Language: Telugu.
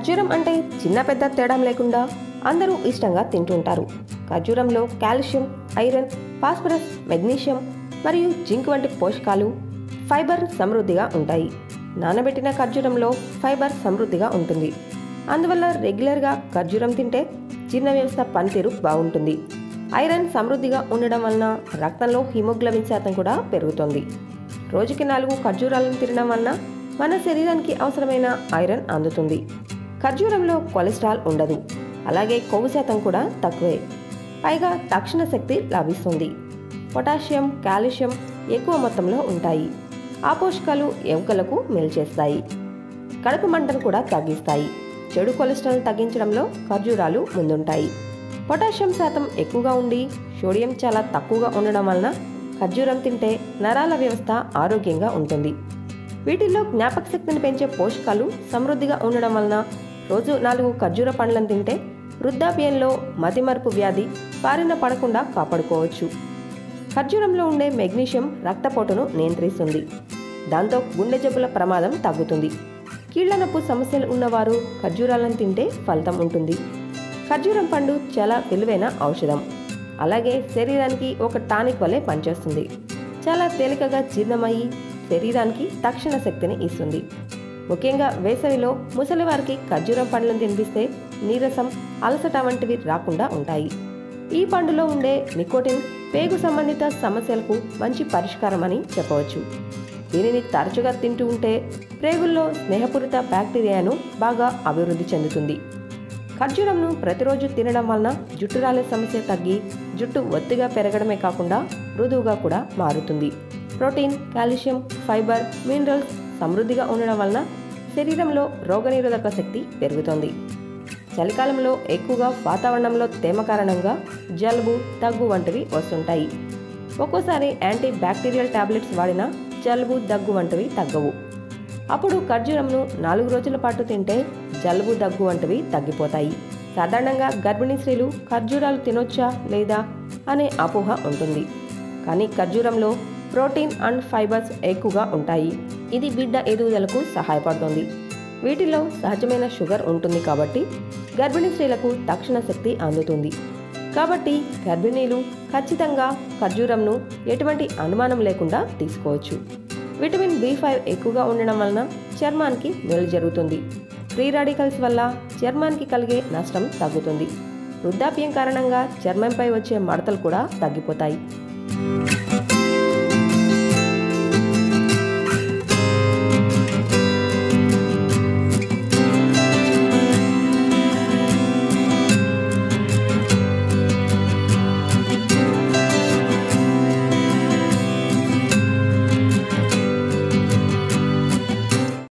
ఖర్జూరం అంటే చిన్న పెద్ద తేడా లేకుండా అందరూ ఇష్టంగా తింటుంటారు ఖర్జూరంలో కాల్షియం ఐరన్ ఫాస్ఫరస్ మెగ్నీషియం మరియు జింక్ వంటి పోషకాలు ఫైబర్ సమృద్ధిగా ఉంటాయి నానబెట్టిన ఖర్జూరంలో ఫైబర్ సమృద్ధిగా ఉంటుంది అందువల్ల రెగ్యులర్గా ఖర్జూరం తింటే జీర్ణ వ్యవస్థ పనితీరు బాగుంటుంది ఐరన్ సమృద్ధిగా ఉండడం వలన రక్తంలో హిమోగ్లోబిన్ శాతం కూడా పెరుగుతుంది రోజుకి నాలుగు ఖర్జూరాలను తినడం వలన మన శరీరానికి అవసరమైన ఐరన్ అందుతుంది ఖర్జూరంలో కొలెస్ట్రాల్ ఉండదు అలాగే కొవ్వు శాతం కూడా తక్కువే పైగా తక్షణ శక్తి లభిస్తుంది పొటాషియం కాల్షియం ఎక్కువ మొత్తంలో ఉంటాయి ఆ పోషకాలు ఎముకలకు మేలు చేస్తాయి కడుపు మంటను కూడా తగ్గిస్తాయి చెడు కొలెస్ట్రాల్ తగ్గించడంలో ఖర్జూరాలు ముందుంటాయి పొటాషియం శాతం ఎక్కువగా ఉండి సోడియం చాలా తక్కువగా ఉండడం వలన ఖర్జూరం తింటే నరాల వ్యవస్థ ఆరోగ్యంగా ఉంటుంది వీటిల్లో జ్ఞాపక శక్తిని పెంచే పోషకాలు సమృద్ధిగా ఉండడం వలన రోజు నాలుగు ఖర్జూర పండ్లను తింటే వృద్ధాప్యంలో మతిమరుపు వ్యాధి బారిన పడకుండా కాపాడుకోవచ్చు ఖర్జూరంలో ఉండే మెగ్నీషియం రక్తపోటును నియంత్రిస్తుంది దాంతో గుండె జబ్బుల ప్రమాదం తగ్గుతుంది కీళ్ల నొప్పు సమస్యలు ఉన్నవారు ఖర్జూరాలను తింటే ఫలితం ఉంటుంది ఖర్జూరం పండు చాలా విలువైన ఔషధం అలాగే శరీరానికి ఒక టానిక్ వలె పనిచేస్తుంది చాలా తేలికగా జీర్ణమయ్యి శరీరానికి తక్షణ శక్తిని ఇస్తుంది ముఖ్యంగా వేసవిలో ముసలివారికి ఖర్జూరం పండ్లను తినిపిస్తే నీరసం అలసట వంటివి రాకుండా ఉంటాయి ఈ పండులో ఉండే నికోటిన్ పేగు సంబంధిత సమస్యలకు మంచి పరిష్కారం అని చెప్పవచ్చు దీనిని తరచుగా తింటూ ఉంటే ప్రేగుల్లో స్నేహపూరిత బ్యాక్టీరియాను బాగా అభివృద్ధి చెందుతుంది ఖర్జూరంను ప్రతిరోజు తినడం వలన జుట్టు రాలే సమస్య తగ్గి జుట్టు ఒత్తిగా పెరగడమే కాకుండా మృదువుగా కూడా మారుతుంది ప్రోటీన్ కాల్షియం ఫైబర్ మినరల్స్ సమృద్ధిగా ఉండడం వలన శరీరంలో రోగనిరోధక శక్తి పెరుగుతుంది చలికాలంలో ఎక్కువగా వాతావరణంలో తేమ కారణంగా జలుబు దగ్గు వంటివి వస్తుంటాయి ఒక్కోసారి యాంటీ బ్యాక్టీరియల్ టాబ్లెట్స్ వాడినా జలుబు దగ్గు వంటివి తగ్గవు అప్పుడు ఖర్జూరంను నాలుగు రోజుల పాటు తింటే జలుబు దగ్గు వంటివి తగ్గిపోతాయి సాధారణంగా గర్భిణీ స్త్రీలు ఖర్జూరాలు తినొచ్చా లేదా అనే అపోహ ఉంటుంది కానీ ఖర్జూరంలో ప్రోటీన్ అండ్ ఫైబర్స్ ఎక్కువగా ఉంటాయి ఇది బిడ్డ ఎదుగుదలకు సహాయపడుతుంది వీటిలో సహజమైన షుగర్ ఉంటుంది కాబట్టి గర్భిణీ స్త్రీలకు తక్షణ శక్తి అందుతుంది కాబట్టి గర్భిణీలు ఖచ్చితంగా ఖర్జూరంను ఎటువంటి అనుమానం లేకుండా తీసుకోవచ్చు విటమిన్ బి ఫైవ్ ఎక్కువగా ఉండడం వలన చర్మానికి మేలు జరుగుతుంది ఫ్రీ రాడికల్స్ వల్ల చర్మానికి కలిగే నష్టం తగ్గుతుంది వృద్ధాప్యం కారణంగా చర్మంపై వచ్చే మడతలు కూడా తగ్గిపోతాయి